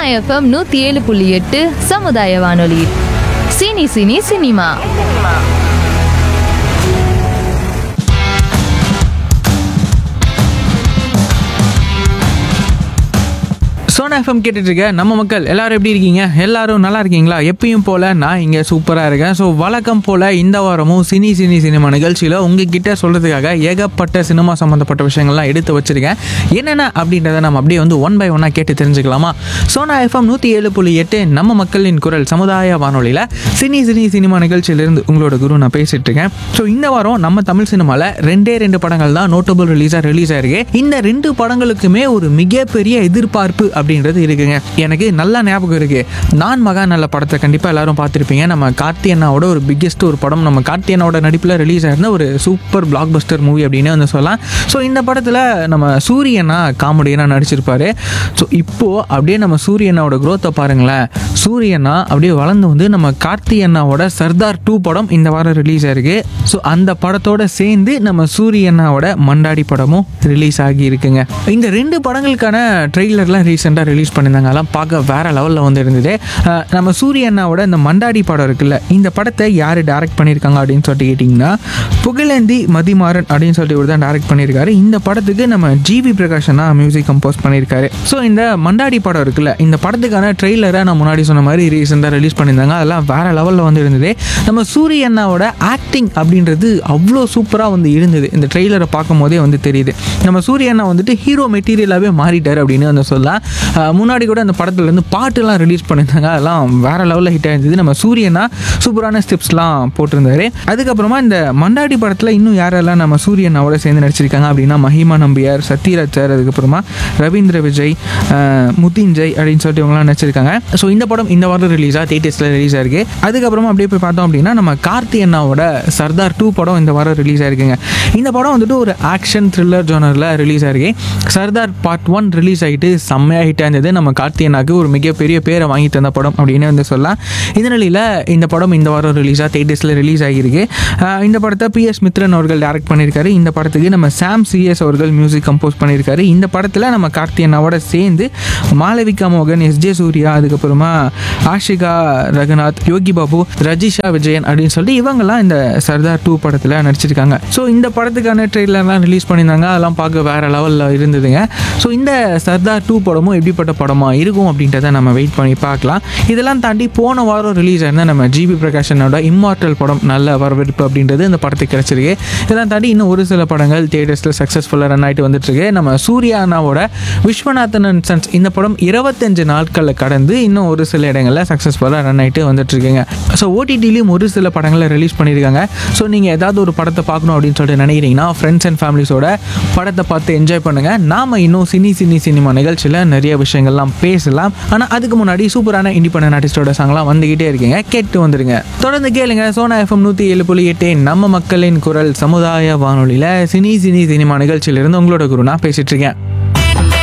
FM நூற்றி ஏழு புள்ளி எட்டு சமுதாய வானொலி cine cine cinema Sona FM கேட்டுட்டு இருக்க நம்ம மக்கள் எல்லாரும் எப்படி இருக்கீங்க எல்லாரும் நல்லா இருக்கீங்களா எப்பயும் போல நான் இங்கே சூப்பராக இருக்கேன் ஸோ வழக்கம் போல இந்த வாரமும் சினி சினி சினிமா நிகழ்ச்சியில் உங்ககிட்ட சொல்கிறதுக்காக ஏகப்பட்ட சினிமா சம்மந்தப்பட்ட விஷயங்கள்லாம் எடுத்து வச்சிருக்கேன் என்னென்ன அப்படின்றத நம்ம அப்படியே வந்து ஒன் பை ஒன்னாக கேட்டு தெரிஞ்சுக்கலாமா சோனா எஃப்எம் நூற்றி ஏழு புள்ளி எட்டு நம்ம மக்களின் குரல் சமுதாய வானொலியில் சினி சினி சினிமா நிகழ்ச்சியிலிருந்து உங்களோட குரு நான் பேசிட்டு இருக்கேன் ஸோ இந்த வாரம் நம்ம தமிழ் சினிமாவில் ரெண்டே ரெண்டு படங்கள் தான் நோட்டபிள் ரிலீஸாக ரிலீஸ் ஆயிருக்கு இந்த ரெண்டு படங்களுக்குமே ஒரு மிகப்பெரிய எதிர்பார்ப்பு அப்படின்றது இருக்குங்க எனக்கு நல்லா ஞாபகம் இருக்கு நான் மகா நல்ல படத்தை கண்டிப்பாக எல்லாரும் பார்த்துருப்பீங்க நம்ம கார்த்தி அண்ணாவோட ஒரு பிக்கெஸ்ட் ஒரு படம் நம்ம கார்த்தி அண்ணாவோட நடிப்பில் ரிலீஸ் ஆயிருந்த ஒரு சூப்பர் பிளாக் பஸ்டர் மூவி அப்படின்னு வந்து சொல்லலாம் ஸோ இந்த படத்தில் நம்ம சூரியனா காமெடியனாக நடிச்சிருப்பாரு ஸோ இப்போது அப்படியே நம்ம சூரியனாவோட growth-அ பாருங்களேன் சூரியனா அப்படியே வளர்ந்து வந்து நம்ம கார்த்தி அண்ணாவோட சர்தார் டூ படம் இந்த வாரம் ரிலீஸ் ஆயிருக்கு ஸோ அந்த படத்தோட சேர்ந்து நம்ம சூரியனாவோட மண்டாடி படமும் ரிலீஸ் ஆகி இருக்குங்க இந்த ரெண்டு படங்களுக்கான ட்ரெய்லர்லாம் ரீசெண்டாக ரிலீஸ் பண்ணியிருந்தாங்க அதெல்லாம் பார்க்க வேற லெவலில் வந்து இருந்தது அஹ் நம்ம சூரிய அண்ணாவோட இந்த மண்டாடி படம் இருக்குல்ல இந்த படத்தை யார் டைரக்ட் பண்ணியிருக்காங்க அப்படின்னு சொல்லிட்டு கேட்டிங்கன்னா புகழேந்தி மதிமாறன் அப்படின்னு சொல்லிட்டு இவர் தான் டைரக்ட் பண்ணியிருக்காரு இந்த படத்துக்கு நம்ம ஜிவி பிரகாஷன் தான் மியூசிக் கம்போஸ் பண்ணியிருக்காரு ஸோ இந்த மண்டாடி படம் இருக்குல்ல இந்த படத்துக்கான ட்ரெய்லரை நான் முன்னாடி சொன்ன மாதிரி ரீசெண்டாக ரிலீஸ் பண்ணியிருந்தாங்க அதெல்லாம் வேற லெவலில் வந்து இருந்தது நம்ம சூரிய அண்ணாவோட ஆக்டிங் அப்படின்றது அவ்வளோ சூப்பராக வந்து இருந்தது இந்த ட்ரெய்லரை பார்க்கும் போதே வந்து தெரியுது நம்ம சூரிய அண்ணா வந்துட்டு ஹீரோ மெட்டீரியலாகவே மாறிட்டார் அப்படின்னு வந்து சொல்லலாம் அஹ் முன்னாடி கூட அந்த படத்துலேருந்து பாட்டுலாம் ரிலீஸ் பண்ணியிருந்தாங்க அதெல்லாம் வேற லெவலில் ஹிட் ஆயிருந்தது நம்ம சூரியனா சூப்பரான ஸ்டெப்ஸ்லாம் போட்டிருந்தாரு அதுக்கப்புறமா இந்த மண்டாடி படத்தில் இன்னும் யாரெல்லாம் நம்ம சூரியனாவோட சேர்ந்து நடிச்சிருக்காங்க அப்படின்னா மஹிமா நம்பியார் சத்யராஜ் சார் அதுக்கப்புறமா ரவீந்திர விஜய் அஹ் முத்தின்ஜெய் அப்படின்னு சொல்லிட்டு இவங்கலாம் நடிச்சிருக்காங்க ஸோ இந்த படம் இந்த வாரம் ரிலீஸாக தேட்டர்ஸில் ரிலீஸ் ஆயிருக்கு அதுக்கப்புறமா அப்படியே போய் பார்த்தோம் அப்படின்னா நம்ம கார்த்தி அண்ணாவோட சர்தார் டூ படம் இந்த வாரம் ரிலீஸ் ஆயிருக்குங்க இந்த படம் வந்துட்டு ஒரு ஆக்ஷன் த்ரில்லர் ஜோனரில் ரிலீஸ் ஆயிருக்கு சர்தார் பார்ட் ஒன் ரிலீஸ் ஆகிட்டு செம்மையாக ஹிட் ஆயிருந்தது நம்ம கார்த்தி அண்ணாக்கு ஒரு மிகப்பெரிய பேரை வாங்கி தந்த படம் அப்படின்னு வந்து சொல்லலாம் இந்த நிலையில் இந்த படம் இந்த வாரம் ரிலீஸாக தேட்டர்ஸில் ரிலீஸ் ஆகியிருக்கு அஹ் இந்த படத்தை பிஎஸ் மித்ரன் அவர்கள் டைரக்ட் பண்ணியிருக்காரு இந்த படத்துக்கு நம்ம சாம் சிஎஸ் அவர்கள் மியூசிக் கம்போஸ் பண்ணியிருக்காரு இந்த படத்தில் நம்ம கார்த்தி அண்ணாவோட சேர்ந்து மாளவிகா மோகன் எஸ்ஜே சூர்யா அதுக்கப்புறமா ஆஷிகா ரகுநாத் யோகி பாபு ரஜிஷா விஜயன் அப்படின்னு சொல்லிட்டு இவங்கெல்லாம் இந்த சர்தார் டூ படத்தில் நடிச்சிருக்காங்க ஸோ இந்த படத்துக்கான ட்ரெய்லர்லாம் ரிலீஸ் பண்ணியிருந்தாங்க அதெல்லாம் பார்க்க வேற லெவலில் இருந்ததுங்க ஸோ இந்த சர்தார் டூ படமும் எப்படிப்பட்ட படமாக இருக்கும் அப்படின்றத நம்ம வெயிட் பண்ணி பார்க்கலாம் இதெல்லாம் தாண்டி போன வாரம் ரிலீஸ் ஆயிருந்த நம்ம ஜிபி பிரகாஷனோட இம்மார்டல் படம் நல்ல வரவேற்பு அப்படின்றது இந்த படத்துக்கு கிடைச்சிருக்கு இதெல்லாம் தாண்டி இன்னும் ஒரு சில படங்கள் தேட்டர்ஸில் சக்ஸஸ்ஃபுல்லாக ரன் ஆகிட்டு வந்துட்டு இருக்கு நம்ம சூர்யா அண்ணாவோட விஸ்வநாதன் அண்ட் சன்ஸ் இந்த படம் இருபத்தஞ்சு நாட்களில் கடந்து இன்னும் ஒரு சில இடங்களில் சக்ஸஸ்ஃபுல்லாக ரன் ஆகிட்டு வந்துட்டு இருக்குங்க ஸோ ஓடிடிலையும் ஒரு சில படங்களை ரிலீஸ் பண்ணியிருக்காங்க ஸோ நீங்கள் ஏதாவது ஒரு படத்தை பார்க்கணும் அப்படின்னு சொல்லிட்டு நினைக்கிறீங்கன்னா ஃப்ரெண்ட்ஸ் அண்ட் ஃபேமிலிஸோட படத்தை பார்த்து என்ஜாய் பண்ணுங்கள் நாம இன்னும் சினி சினி சினிமா நிகழ்ச்சியில் நிறைய விஷயங்கள்லாம் பேசலாம் ஆனால் அதுக்கு முன்னாடி சூப்பரான இண்டிபெண்டன்ட் ஆர்டிஸ்டோட சாங்லாம் வந்துகிட்டே இருக்கீங்க கேட்டு வந்துருங்க தொடர்ந்து கேளுங்க சோனா எஃப்எம் நூற்றி ஏழு புள்ளி எட்டு நம்ம மக்களின் குரல் சமுதாய வானொலியில் சினி சினி சினிமா நிகழ்ச்சியிலிருந்து உங்களோட குரு நான் பேசிட்டு இருக்கேன்